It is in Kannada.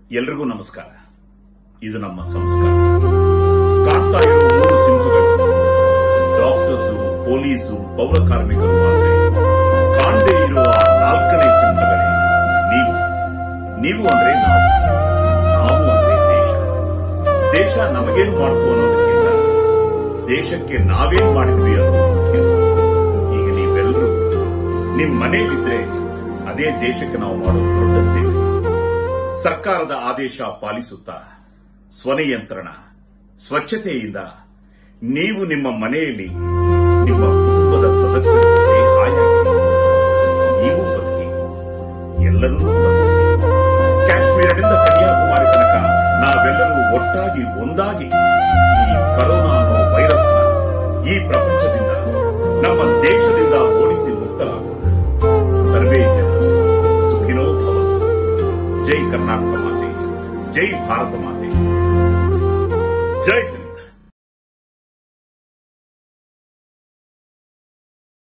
ಎಲ್ರಿಗೂ ನಮಸ್ಕಾರ ಇದು ನಮ್ಮ ಸಂಸ್ಕಾರ ಕಾಣ್ತಾ ಇರುವ ಮೂರು ಸಿಂಹಗಳು ಡಾಕ್ಟರ್ಸು ಪೊಲೀಸು ಪೌರ ಕಾರ್ಮಿಕರು ಆದರೆ ಕಾಣದೇ ಇರುವ ಆ ನಾಲ್ಕನೇ ಸಿಂಹಗಳೇ ನೀವು ನೀವು ಅಂದ್ರೆ ನಾವು ನಾವು ಅಂದ್ರೆ ದೇಶ ದೇಶ ನಮಗೇನು ಮಾಡ್ತು ಅನ್ನೋದಕ್ಕಿಂತ ದೇಶಕ್ಕೆ ನಾವೇನ್ ಮಾಡಿದ್ವಿ ಅನ್ನೋದು ಮುಖ್ಯ ಈಗ ನೀವೆಲ್ಲರೂ ನಿಮ್ ಮನೆಯಲ್ಲಿದ್ರೆ ಅದೇ ದೇಶಕ್ಕೆ ನಾವು ಮಾಡೋ ದೊಡ್ಡ ಸೇವೆ ಸರ್ಕಾರದ ಆದೇಶ ಪಾಲಿಸುತ್ತಾ ಸ್ವನಿಯಂತ್ರಣ ಸ್ವಚ್ಛತೆಯಿಂದ ನೀವು ನಿಮ್ಮ ಮನೆಯಲ್ಲಿ ನಿಮ್ಮ ಕುಟುಂಬದ ಸದಸ್ಯರ ಜೊತೆ ಹಾಯಾಗಿ ನೀವು ಬದುಕಿ ಎಲ್ಲರನ್ನೂ ಬದುಕಿಸಿ ಕಾಶ್ಮೀರದಿಂದ ಕನ್ಯಾಕುಮಾರಿ ತನಕ ನಾವೆಲ್ಲರೂ ಒಟ್ಟಾಗಿ ಒಂದಾಗಿ ಈ ಕರೋನಾ ಅನ್ನೋ ವೈರಸ್ನ ಈ ಪ್ರಪಂಚದಿಂದ ನಮ್ಮ ದೇಶದಿಂದ ಓಡಿಸಿ ಮುಕ್ತರಾಗೋಣ ಸರ್ವೇ ಜನ ಸುಖಿನೋ ಭವಂತು ಜೈ ಕರ್ನಾಟಕ ಮಾತೆ ಜೈ ಭಾರತ ಮಾತೆ ಜೈ ಹಿಂದ್